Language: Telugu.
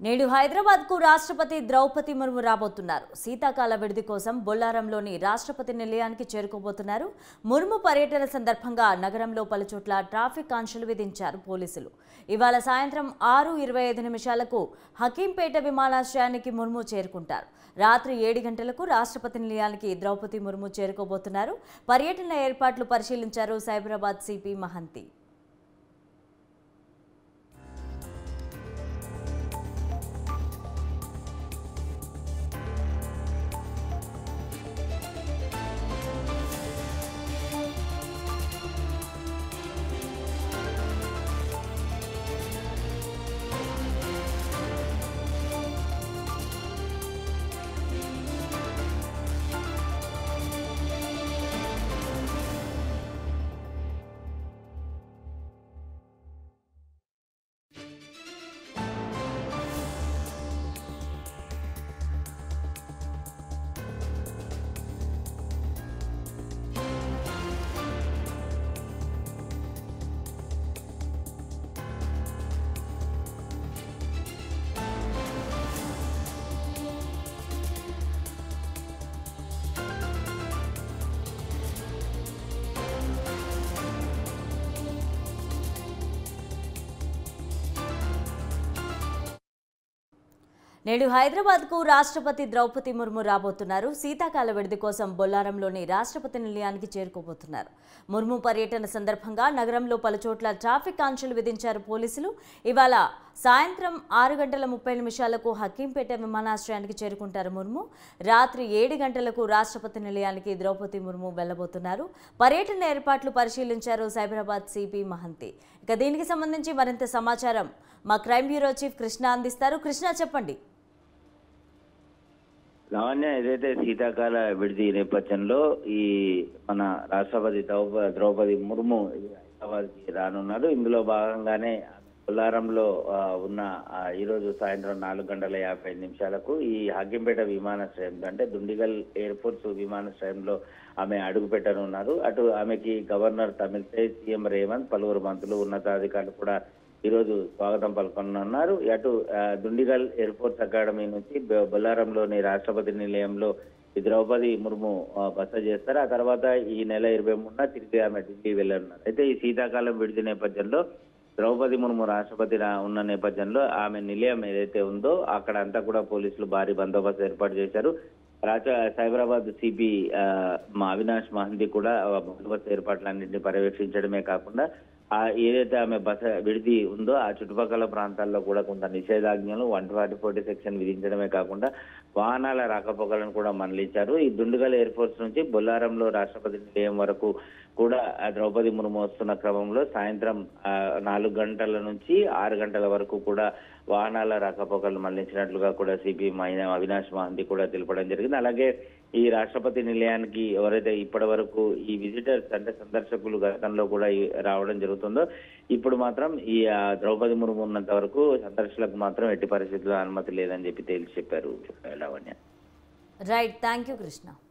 నేడు హైదరాబాద్ కు రాష్ట్రపతి ద్రౌపది ముర్ము రాబోతున్నారు శీతాకాల విడిది కోసం బొల్లారంలోని రాష్ట్రపతి నిలయానికి చేరుకోబోతున్నారు ముర్ము పర్యటన సందర్భంగా నగరంలో పలుచోట్ల ట్రాఫిక్ ఆంక్షలు విధించారు పోలీసులు ఇవాళ సాయంత్రం ఆరు ఇరవై ఐదు నిమిషాలకు హకీంపేట విమానాశ్రయానికి ముర్ము చేరుకుంటారు రాత్రి ఏడు గంటలకు రాష్ట్రపతి నిలయానికి ద్రౌపది ముర్ము చేరుకోబోతున్నారు పర్యటన ఏర్పాట్లు పరిశీలించారు సైబరాబాద్ సిపి మహంతి నేడు హైదరాబాద్కు రాష్ట్రపతి ద్రౌపది ముర్ము రాబోతున్నారు శీతాకాల విడిది కోసం బొల్లారంలోని రాష్ట్రపతి నిలయానికి చేరుకోబోతున్నారు ముర్ము పర్యటన సందర్భంగా నగరంలో పలుచోట్ల ట్రాఫిక్ ఆంక్షలు విధించారు పోలీసులు ఇవాళ సాయంత్రం ఆరు గంటల ముప్పై నిమిషాలకు హకీంపేట విమానాశ్రయానికి చేరుకుంటారు ముర్ము రాత్రి ఏడు గంటలకు రాష్ట్రపతి నిలయానికి ద్రౌపది ముర్ము వెళ్లబోతున్నారు పర్యటన ఏర్పాట్లు పరిశీలించారు సైబరాబాద్ సిపి మహంతి ఇక దీనికి సంబంధించి మరింత సమాచారం మా క్రైమ్ బ్యూరో చీఫ్ కృష్ణ అందిస్తారు కృష్ణ చెప్పండి లావణ్య ఏదైతే శీతాకాల విడిది నేపథ్యంలో ఈ మన రాష్ట్రపతి ద్రౌప- ద్రౌపది ముర్ము హైదరాబాద్ కి రానున్నారు ఇందులో భాగంగానే బొల్లారంలో ఆ, ఉన్న ఆ, ఈ రోజు సాయంత్రం నాలుగు గంటల యాభై ఐదు నిమిషాలకు ఈ హాకింపేట విమానాశ్రయం అంటే దుండిగల్ ఎయిర్పోర్ట్స్ విమానాశ్రయంలో ఆమె అడుగు పెట్టనున్నారు అటు ఆమెకి గవర్నర్ తమిళసై సీఎం రేవంత్ పలువురు మంత్రులు ఉన్నతాధికారులు కూడా ఈ రోజు స్వాగతం పలుకొనున్నారు అటు ఆ, దుండిగల్ ఎయిర్ఫోర్స్ అకాడమీ నుంచి బొ- బొల్లారంలోని రాష్ట్రపతి నిలయంలో ఈ ద్రౌపది ముర్ము ఆ, బస చేస్తారు ఆ తర్వాత ఈ నెల ఇరవై మూడున తిరిగి ఆమె ఢిల్లీ వెళ్ళనున్నారు అయితే ఈ శీతాకాలం విడిది నేపథ్యంలో ద్రౌపది ముర్ము రాష్ట్రపతి రా- ఉన్న నేపథ్యంలో ఆమె నిలయం ఏదైతే ఉందో అక్కడ అంతా కూడా పోలీసులు భారీ బందోబస్తు ఏర్పాటు చేశారు రాజ సైబరాబాద్ సిపి మా అవినాష్ మహంతి కూడా ఆ బందోబస్తు ఏర్పాట్లన్నింటినీ పర్యవేక్షించడమే కాకుండా ఆ ఏదైతే ఆమె బస విడిది ఉందో ఆ చుట్టుపక్కల ప్రాంతాల్లో కూడా కొంత నిషేధాజ్ఞలు వన్ ఫార్టీ ఫోర్టీ సెక్షన్ విధించడమే కాకుండా వాహనాల రాకపోకలను కూడా మరలించారు ఈ దుండుగల్ ఎయిర్ ఫోర్స్ నుంచి బొల్లారంలో రాష్ట్రపతి నిలయం వరకు కూడా ఆ ద్రౌపది ముర్ము వస్తున్న క్రమంలో సాయంత్రం ఆ, నాలుగు గంటల నుంచి ఆరు గంటల వరకు కూడా వాహనాల రాకపోకలు మళ్లించినట్లుగా కూడా సిపి అవినాష్ మహంతి కూడా తెలపడం జరిగింది అలాగే ఈ రాష్ట్రపతి నిలయానికి ఎవరైతే ఇప్పటి వరకు ఈ విజిటర్స్ అంటే సందర్శకులు గతంలో కూడా ఈ రావడం జరుగుతుందో ఇప్పుడు మాత్రం ఈ ఆ, ద్రౌపది ముర్ము ఉన్నంత వరకు సందర్శకులకు మాత్రం ఎట్టి పరిస్థితుల్లో అనుమతి లేదని చెప్పి తేల్చి చెప్పారు Lavanya right thank you Krishna